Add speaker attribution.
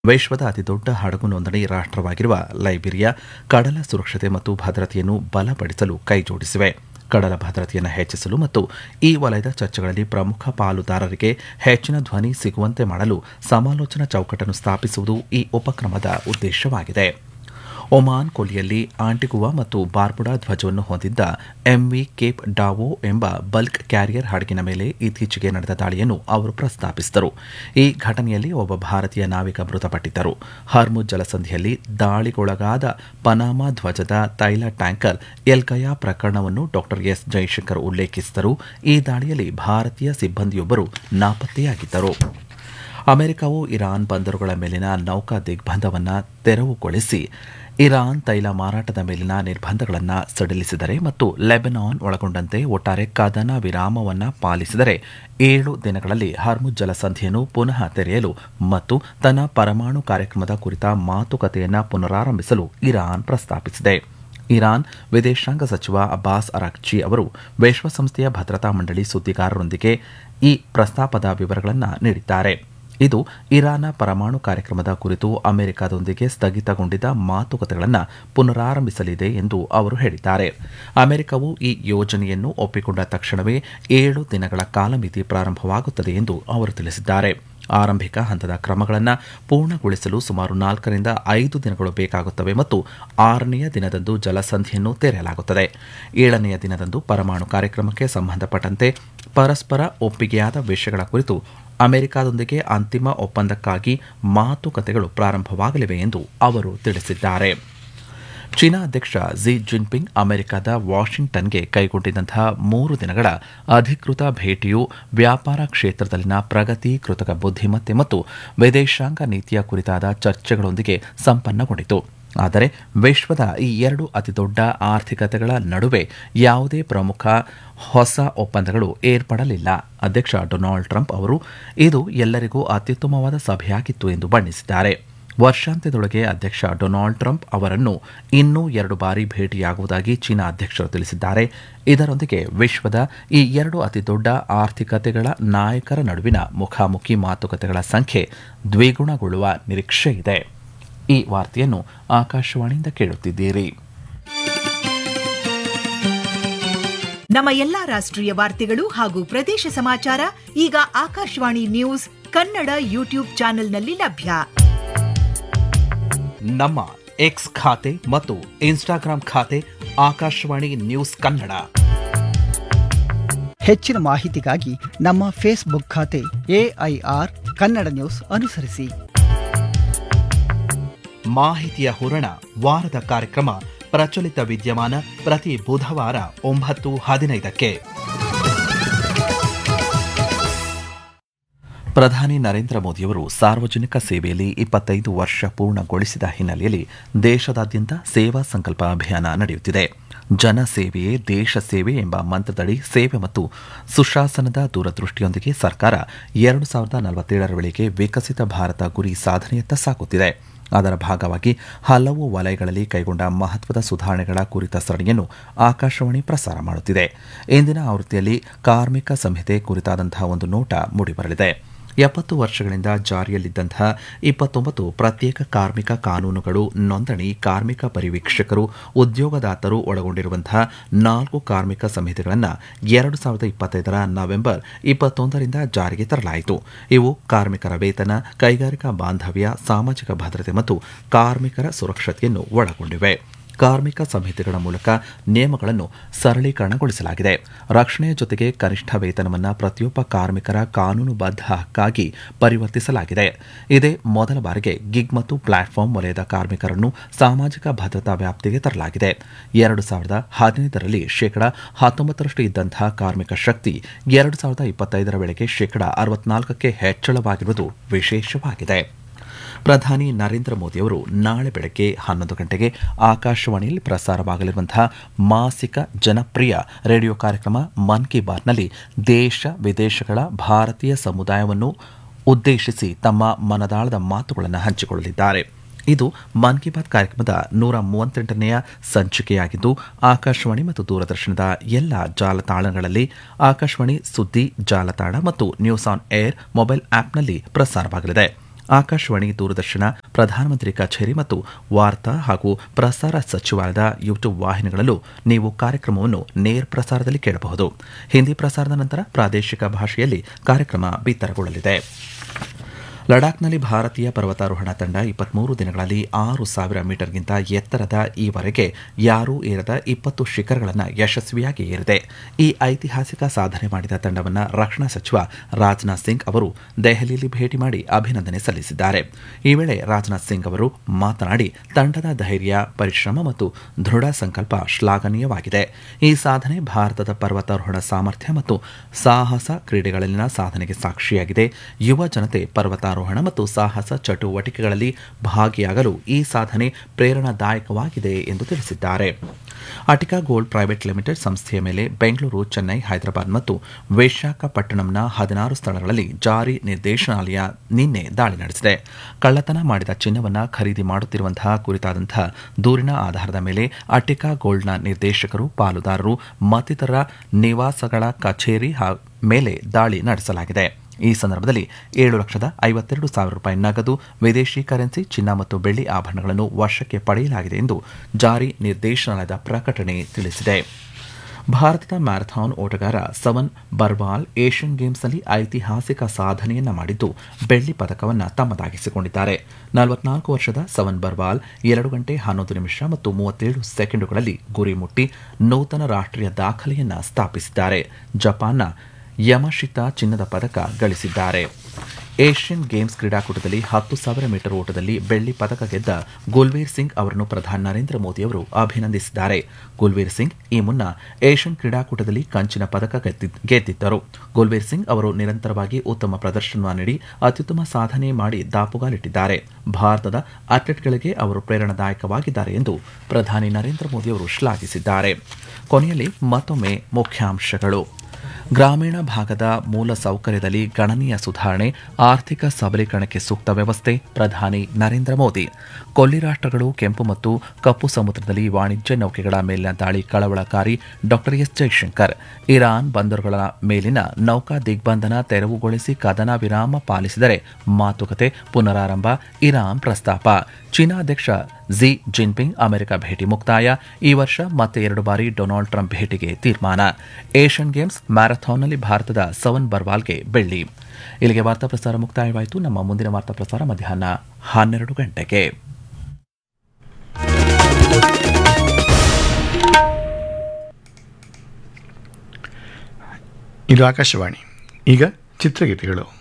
Speaker 1: ವಿಶ್ವದ ಅತಿದೊಡ್ಡ ಹಡಗು ನೋಂದಣಿ ರಾಷ್ಟವಾಗಿರುವ ಲೈಬೀರಿಯಾ ಕಡಲ ಸುರಕ್ಷತೆ ಮತ್ತು ಭದ್ರತೆಯನ್ನು ಬಲಪಡಿಸಲು ಕೈಜೋಡಿಸಿವೆ ಕಡಲ ಭದ್ರತೆಯನ್ನು ಹೆಚ್ಚಿಸಲು ಮತ್ತು ಈ ವಲಯದ ಚರ್ಚೆಗಳಲ್ಲಿ ಪ್ರಮುಖ ಪಾಲುದಾರರಿಗೆ ಹೆಚ್ಚಿನ ಧ್ವನಿ ಸಿಗುವಂತೆ ಮಾಡಲು ಸಮಾಲೋಚನಾ ಚೌಕಟ್ಟನ್ನು ಸ್ಥಾಪಿಸುವುದು ಈ ಉಪಕ್ರಮದ ಉದ್ದೇಶವಾಗಿದೆ ಒಮಾನ್ ಕೊಲ್ಲಿಯಲ್ಲಿ ಆಂಟಿಗುವಾ ಮತ್ತು ಬಾರ್ಬುಡಾ ಧ್ವಜವನ್ನು ಹೊಂದಿದ್ದ ಎಂವಿ ಕೇಪ್ ಡಾವೋ ಎಂಬ ಬಲ್ಕ್ ಕ್ಯಾರಿಯರ್ ಹಡಗಿನ ಮೇಲೆ ಇತ್ತೀಚೆಗೆ ನಡೆದ ದಾಳಿಯನ್ನು ಅವರು ಪ್ರಸ್ತಾಪಿಸಿದರು ಈ ಘಟನೆಯಲ್ಲಿ ಒಬ್ಬ ಭಾರತೀಯ ನಾವಿಕ ಮೃತಪಟ್ಟಿದ್ದರು ಹರ್ಮುಜ್ ಜಲಸಂಧಿಯಲ್ಲಿ ದಾಳಿಗೊಳಗಾದ ಪನಾಮಾ ಧ್ವಜದ ತೈಲ ಟ್ಯಾಂಕರ್ ಎಲ್ಕಯಾ ಪ್ರಕರಣವನ್ನು ಡಾ ಎಸ್ ಜೈಶಂಕರ್ ಉಲ್ಲೇಖಿಸಿದರು ಈ ದಾಳಿಯಲ್ಲಿ ಭಾರತೀಯ ಸಿಬ್ಬಂದಿಯೊಬ್ಬರು ನಾಪತ್ತೆಯಾಗಿದ್ದರು ಅಮೆರಿಕವು ಇರಾನ್ ಬಂದರುಗಳ ಮೇಲಿನ ನೌಕಾ ದಿಗ್ಬಂಧವನ್ನು ತೆರವುಗೊಳಿಸಿ ಇರಾನ್ ತೈಲ ಮಾರಾಟದ ಮೇಲಿನ ನಿರ್ಬಂಧಗಳನ್ನು ಸಡಿಲಿಸಿದರೆ ಮತ್ತು ಲೆಬನಾನ್ ಒಳಗೊಂಡಂತೆ ಒಟ್ಟಾರೆ ಕದನ ವಿರಾಮವನ್ನು ಪಾಲಿಸಿದರೆ ಏಳು ದಿನಗಳಲ್ಲಿ ಹರ್ಮುಜ್ ಜಲಸಂಧಿಯನ್ನು ಪುನಃ ತೆರೆಯಲು ಮತ್ತು ತನ್ನ ಪರಮಾಣು ಕಾರ್ಯಕ್ರಮದ ಕುರಿತ ಮಾತುಕತೆಯನ್ನು ಪುನರಾರಂಭಿಸಲು ಇರಾನ್ ಪ್ರಸ್ತಾಪಿಸಿದೆ ಇರಾನ್ ವಿದೇಶಾಂಗ ಸಚಿವ ಅಬ್ಬಾಸ್ ಅರಾಕ್ಚಿ ಅವರು ವಿಶ್ವಸಂಸ್ಥೆಯ ಭದ್ರತಾ ಮಂಡಳಿ ಸುದ್ದಿಗಾರರೊಂದಿಗೆ ಈ ಪ್ರಸ್ತಾಪದ ವಿವರಗಳನ್ನು ನೀಡಿದ್ದಾರೆ ಇದು ಇರಾನ್ನ ಪರಮಾಣು ಕಾರ್ಯಕ್ರಮದ ಕುರಿತು ಅಮೆರಿಕದೊಂದಿಗೆ ಸ್ಥಗಿತಗೊಂಡಿದ್ದ ಮಾತುಕತೆಗಳನ್ನು ಪುನರಾರಂಭಿಸಲಿದೆ ಎಂದು ಅವರು ಹೇಳಿದ್ದಾರೆ ಅಮೆರಿಕವು ಈ ಯೋಜನೆಯನ್ನು ಒಪ್ಪಿಕೊಂಡ ತಕ್ಷಣವೇ ಏಳು ದಿನಗಳ ಕಾಲಮಿತಿ ಪ್ರಾರಂಭವಾಗುತ್ತದೆ ಎಂದು ಅವರು ತಿಳಿಸಿದ್ದಾರೆ ಆರಂಭಿಕ ಹಂತದ ಕ್ರಮಗಳನ್ನು ಪೂರ್ಣಗೊಳಿಸಲು ಸುಮಾರು ನಾಲ್ಕರಿಂದ ಐದು ದಿನಗಳು ಬೇಕಾಗುತ್ತವೆ ಮತ್ತು ಆರನೆಯ ದಿನದಂದು ಜಲಸಂಧಿಯನ್ನು ತೆರೆಯಲಾಗುತ್ತದೆ ಏಳನೆಯ ದಿನದಂದು ಪರಮಾಣು ಕಾರ್ಯಕ್ರಮಕ್ಕೆ ಸಂಬಂಧಪಟ್ಟಂತೆ ಪರಸ್ಪರ ಒಪ್ಪಿಗೆಯಾದ ವಿಷಯಗಳ ಕುರಿತು ಅಮೆರಿಕದೊಂದಿಗೆ ಅಂತಿಮ ಒಪ್ಪಂದಕ್ಕಾಗಿ ಮಾತುಕತೆಗಳು ಪ್ರಾರಂಭವಾಗಲಿವೆ ಎಂದು ಅವರು ತಿಳಿಸಿದ್ದಾರೆ ಚೀನಾ ಅಧ್ಯಕ್ಷ ಝಿ ಜಿನ್ಪಿಂಗ್ ಅಮೆರಿಕದ ವಾಷಿಂಗ್ಟನ್ಗೆ ಕೈಗೊಂಡಿದ್ದಂತಹ ಮೂರು ದಿನಗಳ ಅಧಿಕೃತ ಭೇಟಿಯು ವ್ಯಾಪಾರ ಕ್ಷೇತ್ರದಲ್ಲಿನ ಪ್ರಗತಿ ಕೃತಕ ಬುದ್ಧಿಮತ್ತೆ ಮತ್ತು ವಿದೇಶಾಂಗ ನೀತಿಯ ಕುರಿತಾದ ಚರ್ಚೆಗಳೊಂದಿಗೆ ಸಂಪನ್ನಗೊಂಡಿತು ಆದರೆ ವಿಶ್ವದ ಈ ಎರಡು ಅತಿದೊಡ್ಡ ಆರ್ಥಿಕತೆಗಳ ನಡುವೆ ಯಾವುದೇ ಪ್ರಮುಖ ಹೊಸ ಒಪ್ಪಂದಗಳು ಏರ್ಪಡಲಿಲ್ಲ ಅಧ್ಯಕ್ಷ ಡೊನಾಲ್ಡ್ ಟ್ರಂಪ್ ಅವರು ಇದು ಎಲ್ಲರಿಗೂ ಅತ್ಯುತ್ತಮವಾದ ಸಭೆಯಾಗಿತ್ತು ಎಂದು ಬಣ್ಣಿಸಿದ್ದಾರೆ ವರ್ಷಾಂತ್ಯದೊಳಗೆ ಅಧ್ಯಕ್ಷ ಡೊನಾಲ್ಡ್ ಟ್ರಂಪ್ ಅವರನ್ನು ಇನ್ನೂ ಎರಡು ಬಾರಿ ಭೇಟಿಯಾಗುವುದಾಗಿ ಚೀನಾ ಅಧ್ಯಕ್ಷರು ತಿಳಿಸಿದ್ದಾರೆ ಇದರೊಂದಿಗೆ ವಿಶ್ವದ ಈ ಎರಡು ಅತಿದೊಡ್ಡ ಆರ್ಥಿಕತೆಗಳ ನಾಯಕರ ನಡುವಿನ ಮುಖಾಮುಖಿ ಮಾತುಕತೆಗಳ ಸಂಖ್ಯೆ ದ್ವಿಗುಣಗೊಳ್ಳುವ ನಿರೀಕ್ಷೆ ಇದೆ ಈ ವಾರ್ತೆಯನ್ನು ಆಕಾಶವಾಣಿಯಿಂದ ಕೇಳುತ್ತಿದ್ದೀರಿ
Speaker 2: ನಮ್ಮ ಎಲ್ಲಾ ರಾಷ್ಟ್ರೀಯ ವಾರ್ತೆಗಳು ಹಾಗೂ ಪ್ರದೇಶ ಸಮಾಚಾರ ಈಗ ಆಕಾಶವಾಣಿ ನ್ಯೂಸ್ ಕನ್ನಡ ಯೂಟ್ಯೂಬ್ ಚಾನೆಲ್ನಲ್ಲಿ ಲಭ್ಯ
Speaker 1: ನಮ್ಮ ಎಕ್ಸ್ ಖಾತೆ ಮತ್ತು ಇನ್ಸ್ಟಾಗ್ರಾಂ ಖಾತೆ ಆಕಾಶವಾಣಿ ನ್ಯೂಸ್ ಕನ್ನಡ
Speaker 3: ಹೆಚ್ಚಿನ ಮಾಹಿತಿಗಾಗಿ ನಮ್ಮ ಫೇಸ್ಬುಕ್ ಖಾತೆ ಎಐಆರ್ ಕನ್ನಡ ನ್ಯೂಸ್ ಅನುಸರಿಸಿ
Speaker 1: ಮಾಹಿತಿಯ ಹೂರಣ ವಾರದ ಕಾರ್ಯಕ್ರಮ ಪ್ರಚಲಿತ ವಿದ್ಯಮಾನ ಪ್ರತಿ ಬುಧವಾರ ಒಂಬತ್ತು ಹದಿನೈದಕ್ಕೆ ಪ್ರಧಾನಿ ನರೇಂದ್ರ ಮೋದಿಯವರು ಸಾರ್ವಜನಿಕ ಸೇವೆಯಲ್ಲಿ ಇಪ್ಪತ್ತೈದು ವರ್ಷ ಪೂರ್ಣಗೊಳಿಸಿದ ಹಿನ್ನೆಲೆಯಲ್ಲಿ ದೇಶದಾದ್ಯಂತ ಸೇವಾ ಸಂಕಲ್ಪ ಅಭಿಯಾನ ನಡೆಯುತ್ತಿದೆ ಜನ ಸೇವೆಯೇ ದೇಶ ಸೇವೆ ಎಂಬ ಮಂತ್ರದಡಿ ಸೇವೆ ಮತ್ತು ಸುಶಾಸನದ ದೂರದೃಷ್ಟಿಯೊಂದಿಗೆ ಸರ್ಕಾರ ಎರಡು ಸಾವಿರದ ನಲವತ್ತೇಳರ ವೇಳೆಗೆ ವಿಕಸಿತ ಭಾರತ ಗುರಿ ಸಾಧನೆಯತ್ತ ಸಾಗುತ್ತಿದೆ ಅದರ ಭಾಗವಾಗಿ ಹಲವು ವಲಯಗಳಲ್ಲಿ ಕೈಗೊಂಡ ಮಹತ್ವದ ಸುಧಾರಣೆಗಳ ಕುರಿತ ಸರಣಿಯನ್ನು ಆಕಾಶವಾಣಿ ಪ್ರಸಾರ ಮಾಡುತ್ತಿದೆ ಇಂದಿನ ಆವೃತ್ತಿಯಲ್ಲಿ ಕಾರ್ಮಿಕ ಸಂಹಿತೆ ಕುರಿತಾದಂತಹ ಒಂದು ನೋಟ ಮೂಡಿಬರಲಿದೆ ಎಪ್ಪತ್ತು ವರ್ಷಗಳಿಂದ ಜಾರಿಯಲ್ಲಿದ್ದಂತಹ ಇಪ್ಪತ್ತೊಂಬತ್ತು ಪ್ರತ್ಯೇಕ ಕಾರ್ಮಿಕ ಕಾನೂನುಗಳು ನೋಂದಣಿ ಕಾರ್ಮಿಕ ಪರಿವೀಕ್ಷಕರು ಉದ್ಯೋಗದಾತರು ಒಳಗೊಂಡಿರುವಂತಹ ನಾಲ್ಕು ಕಾರ್ಮಿಕ ಸಂಹಿತೆಗಳನ್ನು ಎರಡು ಸಾವಿರದ ಇಪ್ಪತ್ತೈದರ ನವೆಂಬರ್ ಇಪ್ಪತ್ತೊಂದರಿಂದ ಜಾರಿಗೆ ತರಲಾಯಿತು ಇವು ಕಾರ್ಮಿಕರ ವೇತನ ಕೈಗಾರಿಕಾ ಬಾಂಧವ್ಯ ಸಾಮಾಜಿಕ ಭದ್ರತೆ ಮತ್ತು ಕಾರ್ಮಿಕರ ಸುರಕ್ಷತೆಯನ್ನು ಒಳಗೊಂಡಿವೆ ಕಾರ್ಮಿಕ ಸಂಹಿತೆಗಳ ಮೂಲಕ ನಿಯಮಗಳನ್ನು ಸರಳೀಕರಣಗೊಳಿಸಲಾಗಿದೆ ರಕ್ಷಣೆಯ ಜೊತೆಗೆ ಕನಿಷ್ಠ ವೇತನವನ್ನು ಪ್ರತಿಯೊಬ್ಬ ಕಾರ್ಮಿಕರ ಕಾನೂನುಬದ್ಧ ಹಕ್ಕಾಗಿ ಪರಿವರ್ತಿಸಲಾಗಿದೆ ಇದೇ ಮೊದಲ ಬಾರಿಗೆ ಗಿಗ್ ಮತ್ತು ಪ್ಲಾಟ್ಫಾರ್ಮ್ ವಲಯದ ಕಾರ್ಮಿಕರನ್ನು ಸಾಮಾಜಿಕ ಭದ್ರತಾ ವ್ಯಾಪ್ತಿಗೆ ತರಲಾಗಿದೆ ಎರಡು ಸಾವಿರದ ಹದಿನೈದರಲ್ಲಿ ಶೇಕಡ ಹತ್ತೊಂಬತ್ತರಷ್ಟು ಇದ್ದಂತಹ ಕಾರ್ಮಿಕ ಶಕ್ತಿ ಎರಡು ಸಾವಿರದ ಇಪ್ಪತ್ತೈದರ ವೇಳೆಗೆ ಶೇಕಡ ಅರವತ್ನಾಲ್ಕಕ್ಕೆ ಹೆಚ್ಚಳವಾಗಿರುವುದು ವಿಶೇಷವಾಗಿದೆ ಪ್ರಧಾನಿ ನರೇಂದ್ರ ಮೋದಿಯವರು ನಾಳೆ ಬೆಳಗ್ಗೆ ಹನ್ನೊಂದು ಗಂಟೆಗೆ ಆಕಾಶವಾಣಿಯಲ್ಲಿ ಪ್ರಸಾರವಾಗಲಿರುವಂತಹ ಮಾಸಿಕ ಜನಪ್ರಿಯ ರೇಡಿಯೋ ಕಾರ್ಯಕ್ರಮ ಮನ್ ಕಿ ಬಾತ್ನಲ್ಲಿ ದೇಶ ವಿದೇಶಗಳ ಭಾರತೀಯ ಸಮುದಾಯವನ್ನು ಉದ್ದೇಶಿಸಿ ತಮ್ಮ ಮನದಾಳದ ಮಾತುಗಳನ್ನು ಹಂಚಿಕೊಳ್ಳಲಿದ್ದಾರೆ ಇದು ಮನ್ ಕಿ ಬಾತ್ ಕಾರ್ಯಕ್ರಮದ ನೂರ ಮೂವತ್ತೆಂಟನೆಯ ಸಂಚಿಕೆಯಾಗಿದ್ದು ಆಕಾಶವಾಣಿ ಮತ್ತು ದೂರದರ್ಶನದ ಎಲ್ಲ ಜಾಲತಾಣಗಳಲ್ಲಿ ಆಕಾಶವಾಣಿ ಸುದ್ದಿ ಜಾಲತಾಣ ಮತ್ತು ನ್ಯೂಸ್ ಆನ್ ಏರ್ ಮೊಬೈಲ್ ಆಪ್ನಲ್ಲಿ ಪ್ರಸಾರವಾಗಲಿದೆ ಆಕಾಶವಾಣಿ ದೂರದರ್ಶನ ಪ್ರಧಾನಮಂತ್ರಿ ಕಚೇರಿ ಮತ್ತು ವಾರ್ತಾ ಹಾಗೂ ಪ್ರಸಾರ ಸಚಿವಾಲಯದ ಯೂಟ್ಯೂಬ್ ವಾಹಿನಿಗಳಲ್ಲೂ ನೀವು ಕಾರ್ಯಕ್ರಮವನ್ನು ನೇರ ಪ್ರಸಾರದಲ್ಲಿ ಕೇಳಬಹುದು ಹಿಂದಿ ಪ್ರಸಾರದ ನಂತರ ಪ್ರಾದೇಶಿಕ ಭಾಷೆಯಲ್ಲಿ ಕಾರ್ಯಕ್ರಮ ಬಿತ್ತರಗೊಳ್ಳಲಿದೆ ಲಡಾಖ್ನಲ್ಲಿ ಭಾರತೀಯ ಪರ್ವತಾರೋಹಣ ತಂಡ ಇಪ್ಪತ್ಮೂರು ದಿನಗಳಲ್ಲಿ ಆರು ಸಾವಿರ ಮೀಟರ್ಗಿಂತ ಎತ್ತರದ ಈವರೆಗೆ ಯಾರೂ ಏರದ ಇಪ್ಪತ್ತು ಶಿಖರಗಳನ್ನು ಯಶಸ್ವಿಯಾಗಿ ಏರಿದೆ ಈ ಐತಿಹಾಸಿಕ ಸಾಧನೆ ಮಾಡಿದ ತಂಡವನ್ನು ರಕ್ಷಣಾ ಸಚಿವ ರಾಜನಾಥ್ ಸಿಂಗ್ ಅವರು ದೆಹಲಿಯಲ್ಲಿ ಭೇಟಿ ಮಾಡಿ ಅಭಿನಂದನೆ ಸಲ್ಲಿಸಿದ್ದಾರೆ ಈ ವೇಳೆ ರಾಜನಾಥ್ ಸಿಂಗ್ ಅವರು ಮಾತನಾಡಿ ತಂಡದ ಧೈರ್ಯ ಪರಿಶ್ರಮ ಮತ್ತು ದೃಢ ಸಂಕಲ್ಪ ಶ್ಲಾಘನೀಯವಾಗಿದೆ ಈ ಸಾಧನೆ ಭಾರತದ ಪರ್ವತಾರೋಹಣ ಸಾಮರ್ಥ್ಯ ಮತ್ತು ಸಾಹಸ ಕ್ರೀಡೆಗಳಲ್ಲಿನ ಸಾಧನೆಗೆ ಸಾಕ್ಷಿಯಾಗಿದೆ ಯುವ ಜನತೆ ಪರ್ವತಾರೋಹಣ ಮತ್ತು ಸಾಹಸ ಚಟುವಟಿಕೆಗಳಲ್ಲಿ ಭಾಗಿಯಾಗಲು ಈ ಸಾಧನೆ ಪ್ರೇರಣಾದಾಯಕವಾಗಿದೆ ಎಂದು ತಿಳಿಸಿದ್ದಾರೆ ಅಟಿಕಾ ಗೋಲ್ಡ್ ಪ್ರೈವೇಟ್ ಲಿಮಿಟೆಡ್ ಸಂಸ್ಥೆಯ ಮೇಲೆ ಬೆಂಗಳೂರು ಚೆನ್ನೈ ಹೈದರಾಬಾದ್ ಮತ್ತು ವಿಶಾಖಪಟ್ಟಣಂನ ಹದಿನಾರು ಸ್ಥಳಗಳಲ್ಲಿ ಜಾರಿ ನಿರ್ದೇಶನಾಲಯ ನಿನ್ನೆ ದಾಳಿ ನಡೆಸಿದೆ ಕಳ್ಳತನ ಮಾಡಿದ ಚಿನ್ನವನ್ನು ಖರೀದಿ ಮಾಡುತ್ತಿರುವಂತಹ ಕುರಿತಾದಂತಹ ದೂರಿನ ಆಧಾರದ ಮೇಲೆ ಅಟಿಕಾ ಗೋಲ್ಡ್ನ ನಿರ್ದೇಶಕರು ಪಾಲುದಾರರು ಮತ್ತಿತರ ನಿವಾಸಗಳ ಕಚೇರಿ ಮೇಲೆ ದಾಳಿ ನಡೆಸಲಾಗಿದೆ ಈ ಸಂದರ್ಭದಲ್ಲಿ ಏಳು ಲಕ್ಷದ ಐವತ್ತೆರಡು ಸಾವಿರ ರೂಪಾಯಿ ನಗದು ವಿದೇಶಿ ಕರೆನ್ಸಿ ಚಿನ್ನ ಮತ್ತು ಬೆಳ್ಳಿ ಆಭರಣಗಳನ್ನು ವಶಕ್ಕೆ ಪಡೆಯಲಾಗಿದೆ ಎಂದು ಜಾರಿ ನಿರ್ದೇಶನಾಲಯದ ಪ್ರಕಟಣೆ ತಿಳಿಸಿದೆ ಭಾರತದ ಮ್ಯಾರಥಾನ್ ಓಟಗಾರ ಸವನ್ ಬರ್ವಾಲ್ ಏಷ್ಯನ್ ಗೇಮ್ಸ್ನಲ್ಲಿ ಐತಿಹಾಸಿಕ ಸಾಧನೆಯನ್ನ ಮಾಡಿದ್ದು ಬೆಳ್ಳಿ ಪದಕವನ್ನು ತಮ್ಮದಾಗಿಸಿಕೊಂಡಿದ್ದಾರೆ ನಲವತ್ನಾಲ್ಕು ವರ್ಷದ ಸವನ್ ಬರ್ವಾಲ್ ಎರಡು ಗಂಟೆ ಹನ್ನೊಂದು ನಿಮಿಷ ಮತ್ತು ಮೂವತ್ತೇಳು ಸೆಕೆಂಡುಗಳಲ್ಲಿ ಗುರಿ ಮುಟ್ಟಿ ನೂತನ ರಾಷ್ಟ್ರೀಯ ದಾಖಲೆಯನ್ನ ಸ್ಥಾಪಿಸಿದ್ದಾರೆ ಜಪಾನ್ನ ಯಮಶಿತಾ ಚಿನ್ನದ ಪದಕ ಗಳಿಸಿದ್ದಾರೆ ಏಷ್ಯನ್ ಗೇಮ್ಸ್ ಕ್ರೀಡಾಕೂಟದಲ್ಲಿ ಹತ್ತು ಸಾವಿರ ಮೀಟರ್ ಓಟದಲ್ಲಿ ಬೆಳ್ಳಿ ಪದಕ ಗೆದ್ದ ಗುಲ್ವೀರ್ ಸಿಂಗ್ ಅವರನ್ನು ಪ್ರಧಾನಿ ನರೇಂದ್ರ ಮೋದಿ ಅವರು ಅಭಿನಂದಿಸಿದ್ದಾರೆ ಗುಲ್ವೀರ್ ಸಿಂಗ್ ಈ ಮುನ್ನ ಏಷ್ಯನ್ ಕ್ರೀಡಾಕೂಟದಲ್ಲಿ ಕಂಚಿನ ಪದಕ ಗೆದ್ದಿದ್ದರು ಗುಲ್ವೀರ್ ಸಿಂಗ್ ಅವರು ನಿರಂತರವಾಗಿ ಉತ್ತಮ ಪ್ರದರ್ಶನ ನೀಡಿ ಅತ್ಯುತ್ತಮ ಸಾಧನೆ ಮಾಡಿ ದಾಪುಗಾಲಿಟ್ಟಿದ್ದಾರೆ ಭಾರತದ ಅಥ್ಲೆಟ್ಗಳಿಗೆ ಅವರು ಪ್ರೇರಣಾದಾಯಕವಾಗಿದ್ದಾರೆ ಎಂದು ಪ್ರಧಾನಿ ನರೇಂದ್ರ ಮೋದಿ ಅವರು ಶ್ಲಾಘಿಸಿದ್ದಾರೆ ಕೊನೆಯಲ್ಲಿ ಮತ್ತೊಮ್ಮೆ ಮುಖ್ಯಾಂಶಗಳು ಗ್ರಾಮೀಣ ಭಾಗದ ಮೂಲ ಸೌಕರ್ಯದಲ್ಲಿ ಗಣನೀಯ ಸುಧಾರಣೆ ಆರ್ಥಿಕ ಸಬಲೀಕರಣಕ್ಕೆ ಸೂಕ್ತ ವ್ಯವಸ್ಥೆ ಪ್ರಧಾನಿ ನರೇಂದ್ರ ಮೋದಿ ಕೊಲ್ಲಿ ರಾಷ್ಟ್ರಗಳು ಕೆಂಪು ಮತ್ತು ಕಪ್ಪು ಸಮುದ್ರದಲ್ಲಿ ವಾಣಿಜ್ಯ ನೌಕೆಗಳ ಮೇಲಿನ ದಾಳಿ ಕಳವಳಕಾರಿ ಡಾ ಎಸ್ ಜೈಶಂಕರ್ ಇರಾನ್ ಬಂದರುಗಳ ಮೇಲಿನ ನೌಕಾ ದಿಗ್ಬಂಧನ ತೆರವುಗೊಳಿಸಿ ಕದನ ವಿರಾಮ ಪಾಲಿಸಿದರೆ ಮಾತುಕತೆ ಪುನರಾರಂಭ ಇರಾನ್ ಪ್ರಸ್ತಾಪ ಚೀನಾ ಅಧ್ಯಕ್ಷ ಝಿ ಜಿನ್ಪಿಂಗ್ ಅಮೆರಿಕ ಭೇಟಿ ಮುಕ್ತಾಯ ಈ ವರ್ಷ ಮತ್ತೆ ಎರಡು ಬಾರಿ ಡೊನಾಲ್ಡ್ ಟ್ರಂಪ್ ಭೇಟಿಗೆ ತೀರ್ಮಾನ ಏಷ್ಯನ್ ಗೇಮ್ಸ್ ಮ್ಯಾರಥಾನ್ನಲ್ಲಿ ಭಾರತದ ಸವನ್ ಬರ್ವಾಲ್ಗೆ ಬೆಳ್ಳಿ ಇಲ್ಲಿಗೆ ವಾರ್ತಾ ಪ್ರಸಾರ ಮುಕ್ತಾಯವಾಯಿತು ನಮ್ಮ ಮುಂದಿನ ವಾರ್ತಾ ಪ್ರಸಾರ ಮಧ್ಯಾಹ್ನ ಹನ್ನೆರಡು ಗಂಟೆಗೆ
Speaker 4: ಇದು ಆಕಾಶವಾಣಿ ಈಗ ಚಿತ್ರಗೀತೆಗಳು